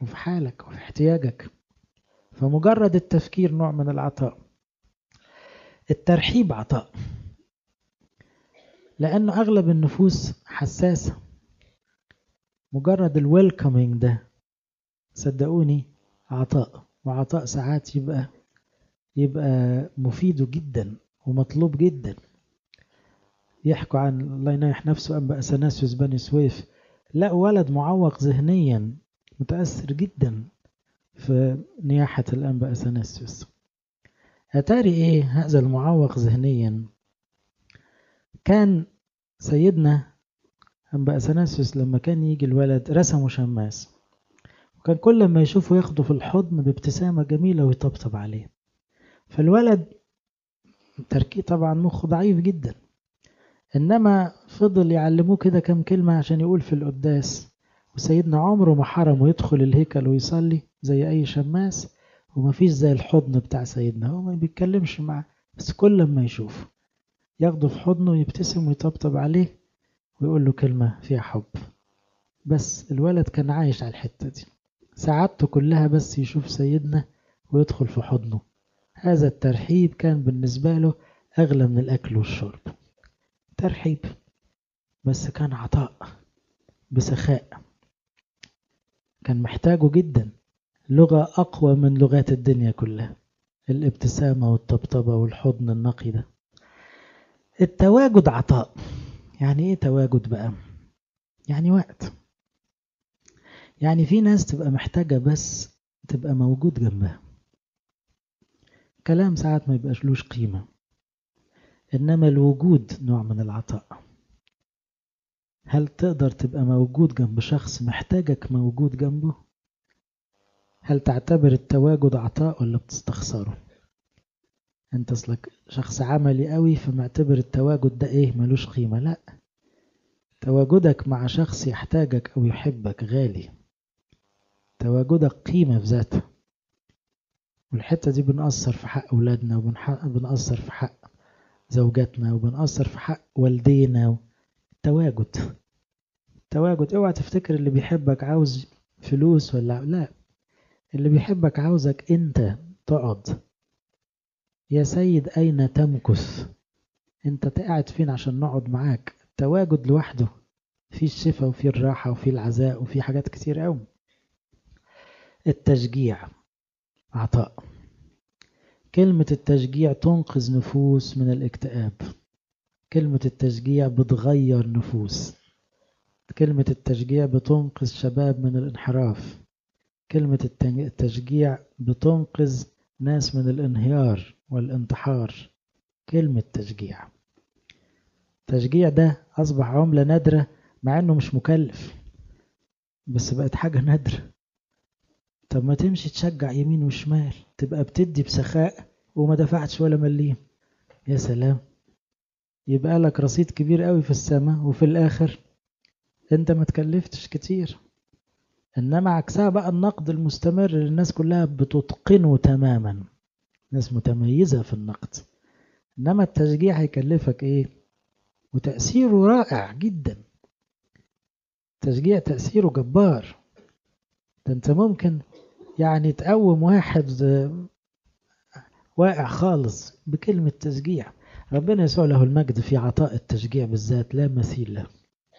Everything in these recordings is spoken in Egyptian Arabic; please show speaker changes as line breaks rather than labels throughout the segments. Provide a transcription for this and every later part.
وفي حالك وفي احتياجك فمجرد التفكير نوع من العطاء الترحيب عطاء لأنه أغلب النفوس حساسة مجرد الويلكمينج ده صدقوني عطاء وعطاء ساعات يبقى يبقى مفيد جدا ومطلوب جدا يحكوا عن الله ينيح نفسه أنبا أثناسيوس بني سويف لا ولد معوق ذهنيا متأثر جدا في نياحة الأنبا أثناسيوس أتاري إيه هذا المعوق ذهنيا كان سيدنا أنبا أثناسيوس لما كان يجي الولد رسمه شماس وكان كل ما يشوفه ياخده في الحضن بابتسامة جميلة ويطبطب عليه فالولد تركيه طبعا مخه ضعيف جدا إنما فضل يعلموه كده كم كلمة عشان يقول في القداس وسيدنا عمره ما حرمه يدخل الهيكل ويصلي زي أي شماس ومفيش زي الحضن بتاع سيدنا هو ما بيتكلمش معاه بس كل ما يشوفه ياخده في حضنه ويبتسم ويطبطب عليه ويقول له كلمة فيها حب بس الولد كان عايش على الحتة دي سعادته كلها بس يشوف سيدنا ويدخل في حضنه هذا الترحيب كان بالنسبة له أغلى من الأكل والشرب ترحيب بس كان عطاء بسخاء كان محتاجه جدا لغة أقوى من لغات الدنيا كلها الابتسامة والطبطبة والحضن النقي ده التواجد عطاء يعني ايه تواجد بقى يعني وقت يعني في ناس تبقى محتاجة بس تبقى موجود جنبها كلام ساعات ما يبقاش لوش قيمة إنما الوجود نوع من العطاء هل تقدر تبقى موجود جنب شخص محتاجك موجود جنبه هل تعتبر التواجد عطاء ولا بتستخسره انت اصلك شخص عملي قوي فمعتبر التواجد ده ايه ملوش قيمة لا تواجدك مع شخص يحتاجك او يحبك غالي تواجدك قيمة في ذاته والحتة دي بنأثر في حق أولادنا وبنأثر في حق زوجاتنا وبنأثر في حق والدينا التواجد التواجد اوعى تفتكر اللي بيحبك عاوز فلوس ولا لا اللي بيحبك عاوزك انت تقعد يا سيد أين تمكث أنت قاعد فين عشان نقعد معاك التواجد لوحده في الشفاء وفي الراحة وفي العزاء وفي حاجات كتير قوي التشجيع عطاء كلمة التشجيع تنقذ نفوس من الاكتئاب كلمة التشجيع بتغير نفوس كلمة التشجيع بتنقذ شباب من الانحراف كلمة التشجيع بتنقذ ناس من الانهيار والانتحار كلمة تشجيع تشجيع ده أصبح عملة نادرة مع أنه مش مكلف بس بقت حاجة نادرة طب ما تمشي تشجع يمين وشمال تبقى بتدي بسخاء وما دفعتش ولا مليم يا سلام يبقى لك رصيد كبير قوي في السماء وفي الآخر انت ما تكلفتش كتير انما عكسها بقى النقد المستمر اللي الناس كلها بتتقنه تماما ناس متميزة في النقد انما التشجيع هيكلفك ايه وتأثيره رائع جدا تشجيع تأثيره جبار ده انت ممكن يعني تقوم واحد واقع خالص بكلمة تشجيع ربنا يسوع له المجد في عطاء التشجيع بالذات لا مثيل له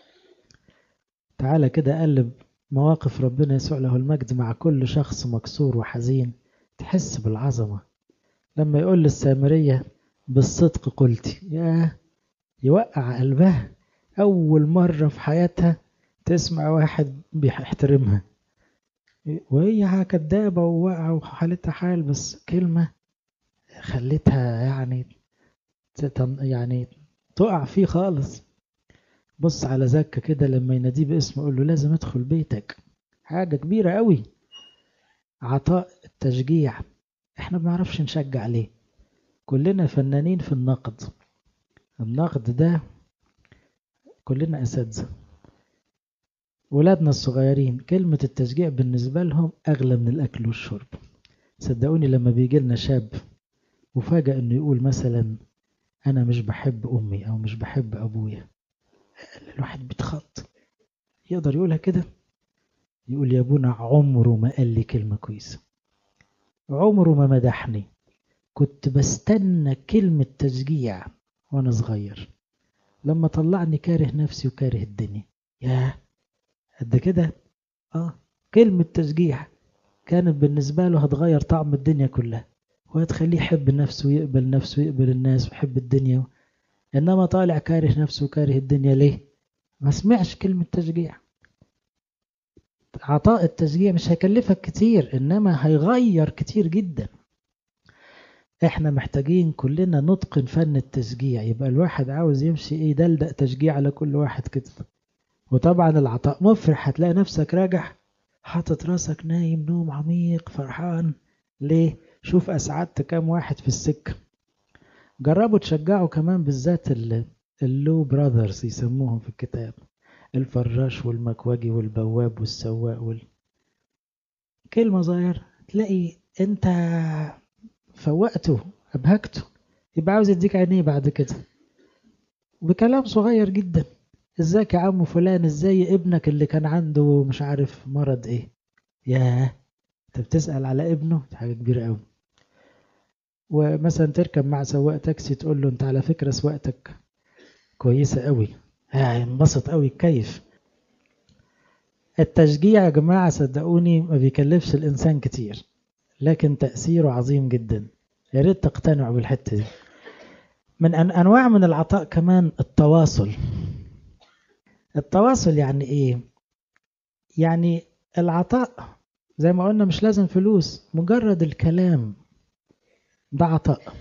تعالى كده قلب مواقف ربنا يسوع له المجد مع كل شخص مكسور وحزين تحس بالعظمة لما يقول للسامرية بالصدق قلتي يا يوقع قلبها أول مرة في حياتها تسمع واحد بيحترمها وهي كدابة وواقعة وحالتها حال بس كلمة خلتها يعني يعني تقع فيه خالص بص على زكا كده لما يناديه باسمه يقول له لازم ادخل بيتك حاجة كبيرة قوي عطاء التشجيع احنا ما بنعرفش نشجع ليه كلنا فنانين في النقد النقد ده كلنا أساتذة ولادنا الصغيرين كلمة التشجيع بالنسبة لهم أغلى من الأكل والشرب صدقوني لما بيجي لنا شاب وفاجأ إنه يقول مثلا أنا مش بحب أمي أو مش بحب أبويا الواحد بيتخط يقدر يقولها كده يقول يا ابونا عمره ما قال لي كلمة كويسة عمره ما مدحني كنت بستنى كلمة تشجيع وأنا صغير لما طلعني كاره نفسي وكاره الدنيا ياه قد كده اه كلمة تشجيع كانت بالنسبة له هتغير طعم الدنيا كلها وهتخليه يحب نفسه ويقبل نفسه ويقبل الناس ويحب الدنيا إنما طالع كاره نفسه وكاره الدنيا ليه ما سمعش كلمة تشجيع عطاء التشجيع مش هيكلفك كتير إنما هيغير كتير جدا احنا محتاجين كلنا نتقن فن التشجيع يبقى الواحد عاوز يمشي ايه دلدق تشجيع على كل واحد كده وطبعا العطاء مفرح هتلاقي نفسك راجع حاطط راسك نايم نوم عميق فرحان ليه شوف اسعدت كام واحد في السكة جربوا تشجعوا كمان بالذات اللو براذرز يسموهم في الكتاب الفراش والمكواجي والبواب والسواق وال... كلمة صغيرة تلاقي انت فوقته أبهجته يبقى عاوز يديك عينيه بعد كده بكلام صغير جدا ازيك يا عم فلان ازاي ابنك اللي كان عنده مش عارف مرض ايه ياه انت بتسأل على ابنه دي حاجة كبيرة قوي ومثلا تركب مع سواق تاكسي تقول له انت على فكرة سواقتك كويسة قوي هينبسط قوي كيف التشجيع يا جماعة صدقوني ما بيكلفش الإنسان كتير لكن تأثيره عظيم جدا يا ريت تقتنعوا بالحتة دي من أن أنواع من العطاء كمان التواصل التواصل يعني إيه يعني العطاء زي ما قلنا مش لازم فلوس مجرد الكلام ده عطاء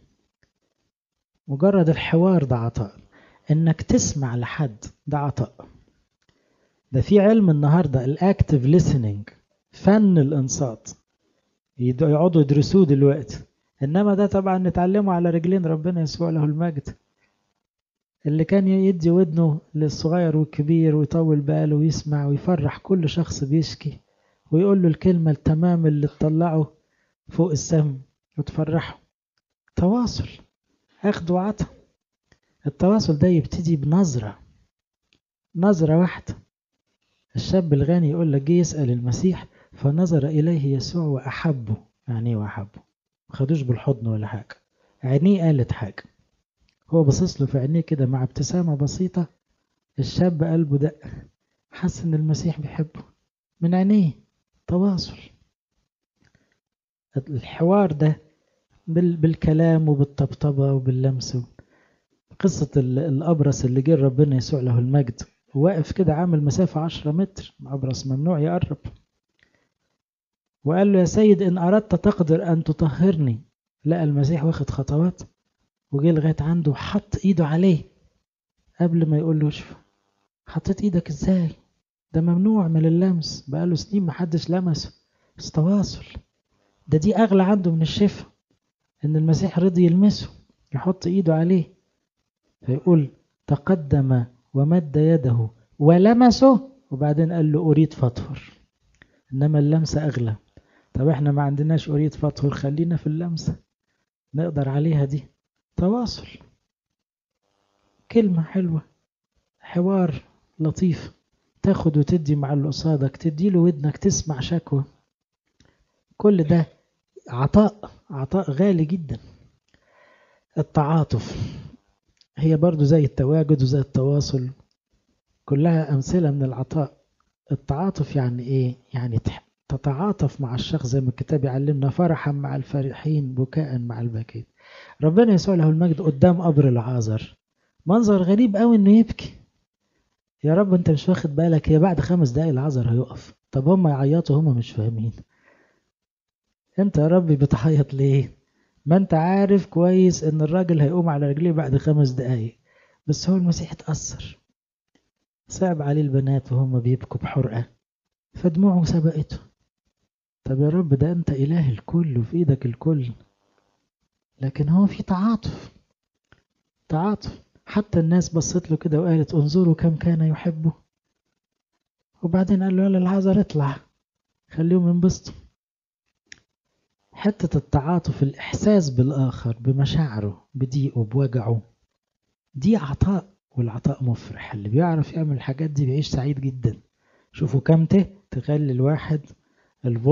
مجرد الحوار ده عطاء انك تسمع لحد ده عطاء ده في علم النهارده الاكتف listening فن الانصات يقعدوا يدرسوه دلوقتي انما ده طبعا نتعلمه على رجلين ربنا يسوع له المجد اللي كان يدي ودنه للصغير والكبير ويطول باله ويسمع ويفرح كل شخص بيشكي ويقول له الكلمة التمام اللي تطلعه فوق السم وتفرحه تواصل اخد وعطا التواصل ده يبتدي بنظرة نظرة واحدة الشاب الغني يقول لك جه يسأل المسيح فنظر إليه يسوع وأحبه يعني ايه وأحبه خدوش بالحضن ولا حاجة عينيه قالت حاجة هو باصص له في عينيه كده مع ابتسامة بسيطة الشاب قلبه دق حس إن المسيح بيحبه من عينيه تواصل الحوار ده بالكلام وبالطبطبة وباللمس قصة الأبرص اللي جه ربنا يسوع له المجد واقف كده عامل مسافة عشرة متر أبرص ممنوع يقرب وقال له يا سيد إن أردت تقدر أن تطهرني لقى المسيح واخد خطوات وجه لغاية عنده وحط إيده عليه قبل ما يقول له اشفى حطيت إيدك إزاي ده ممنوع من اللمس بقاله سنين محدش لمسه بس تواصل ده دي أغلى عنده من الشفا إن المسيح رضي يلمسه يحط إيده عليه فيقول تقدم ومد يده ولمسه وبعدين قال له أريد فطهر إنما اللمسة أغلى طب إحنا ما عندناش أريد فطهر خلينا في اللمسة نقدر عليها دي تواصل كلمة حلوة حوار لطيف تاخد وتدي مع اللي قصادك تديله ودنك تسمع شكوى كل ده عطاء عطاء غالي جدا التعاطف هي برضو زي التواجد وزي التواصل كلها أمثلة من العطاء التعاطف يعني إيه؟ يعني تتعاطف مع الشخص زي ما الكتاب يعلمنا فرحا مع الفرحين بكاء مع الباكين ربنا يسوع له المجد قدام قبر العازر منظر غريب قوي انه يبكي يا رب انت مش واخد بالك هي بعد خمس دقايق العذر هيقف طب هم يعيطوا هم مش فاهمين انت يا ربي بتعيط ليه ما انت عارف كويس ان الراجل هيقوم على رجليه بعد خمس دقايق بس هو المسيح اتأثر صعب عليه البنات وهم بيبكوا بحرقة فدموعه سبقته طب يا رب ده انت اله الكل وفي ايدك الكل لكن هو في تعاطف تعاطف حتى الناس بصت له كده وقالت انظروا كم كان يحبه وبعدين قال له يلا العذر اطلع خليهم ينبسطوا حتة التعاطف الإحساس بالآخر بمشاعره بضيقه بوجعه دي عطاء والعطاء مفرح اللي بيعرف يعمل الحاجات دي بيعيش سعيد جدا شوفوا كم ته تخلي الواحد